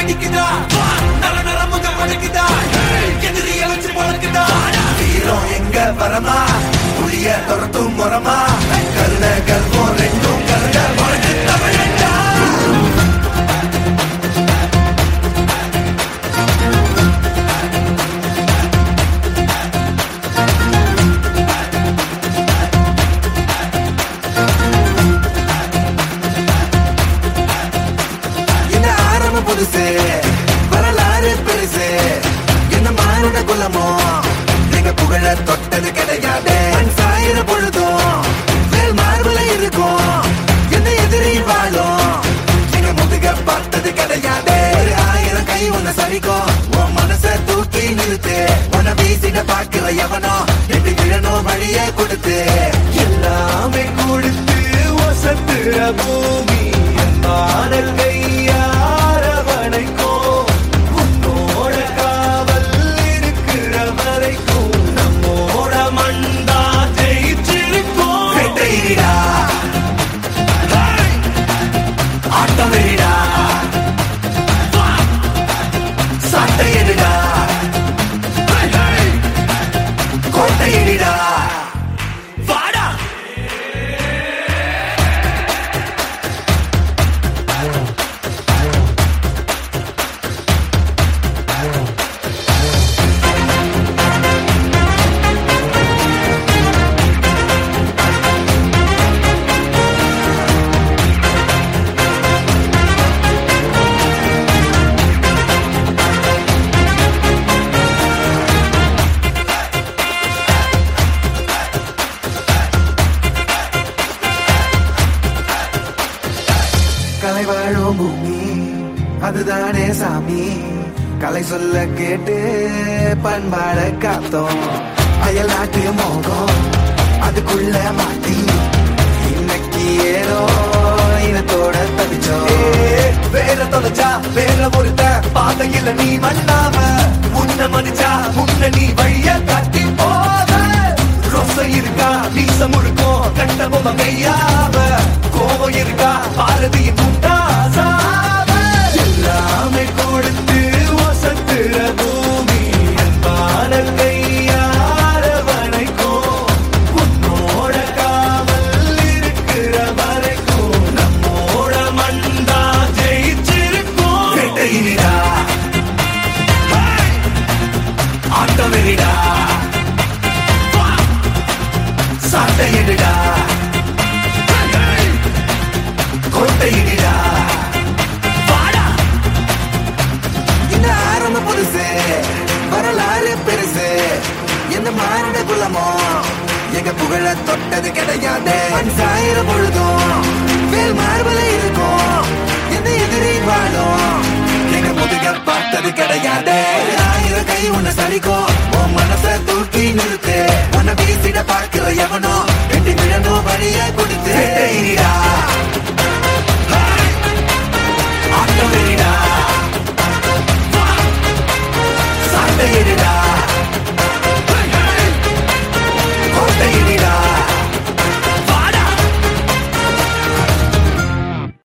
வெடிக்குதா நர நர முக வடக்குதா எதிரிய வச்சு முழக்குதா வீரம் எங்க வரமா புளிய துரத்தும் முறமா கருண கல்வம் ரெண்டும் கருண முழக்கு தமிழண்டா இந்த ஆரம்பம் புதுசு வரலாறு பெருசு என்ன மானுட குலமோ எங்க புகழ தொட்டது கிடையாது மண் சாயிர பொழுதும் வேல் மார்புல இருக்கும் என்ன எதிரி வாழும் எங்க முதுக பார்த்தது கிடையாது ஒரு ஆயிரம் கை உன்னை சரிக்கும் உன் மனச தூக்கி நிறுத்து உன்னை வீசிட பாக்குற எவனோ எட்டு விழணும் வழியே கொடுத்து எல்லாமே கொடுத்து வசத்துற பூமி மாடல் கையாரவணைக்கும் உன்னோட காவல் இருக்கிற வரைக்கும் நம்மோட மண்டா ஜெயிச்சிருக்கும் வெட்டையிடா ஆட்டம் வெறிடா சட்டையிடா கோட்டையிடா வாடா கலை வாழும் பூமி அதுதானே சாமி கலை சொல்ல கேட்டு பண்பாட காத்தோம் அயல் நாட்டு மோகம் அதுக்குள்ள மாட்டி இன்னைக்கு ஏதோ இனத்தோட தவிச்சோம் வேற தொலைச்சா வேற ஒருத்த பாதையில நீ மண்ணாம முன்ன மதிச்சா முன்ன நீ வழிய காட்டி போத ரோசை இருக்கா வீச முழுக்கும் கண்ட பொம்மை கையாவ கோபம் இருக்கா பாரதியின் முட்டாசாவ எல்லாமே கொடுத்து வசத்துற பூமி அன்பான கையார வணைக்கும் உன்னோட காவல் இருக்கிற வரைக்கும் நம்மோட மண்டா ஜெயிச்சிருக்கும் வெட்டையினிடா ஆட்டம் வெறிடா சட்டையிடுடா கோட்டையிடுடா வாடா இந்த ஆரம்ப புதுசு வரலாறு பெருசு எந்த மாறுட குலமோ எங்க புகழ தொட்டது கிடையாது மண் சாயிர பொழுதும் வேல் மார்பல இருக்கும் எந்த எதிரி வாழும் எங்க முதுக பார்த்தது கிடையாது ஆயிரம் கை உன்னை சரிக்கும் உன் மனச தூக்கி நிறுத்து உன்னை வீசிட பார்க்கிற எவனோ வெட்டி விழணும் வழிய கொடுத்து வெட்டையிடா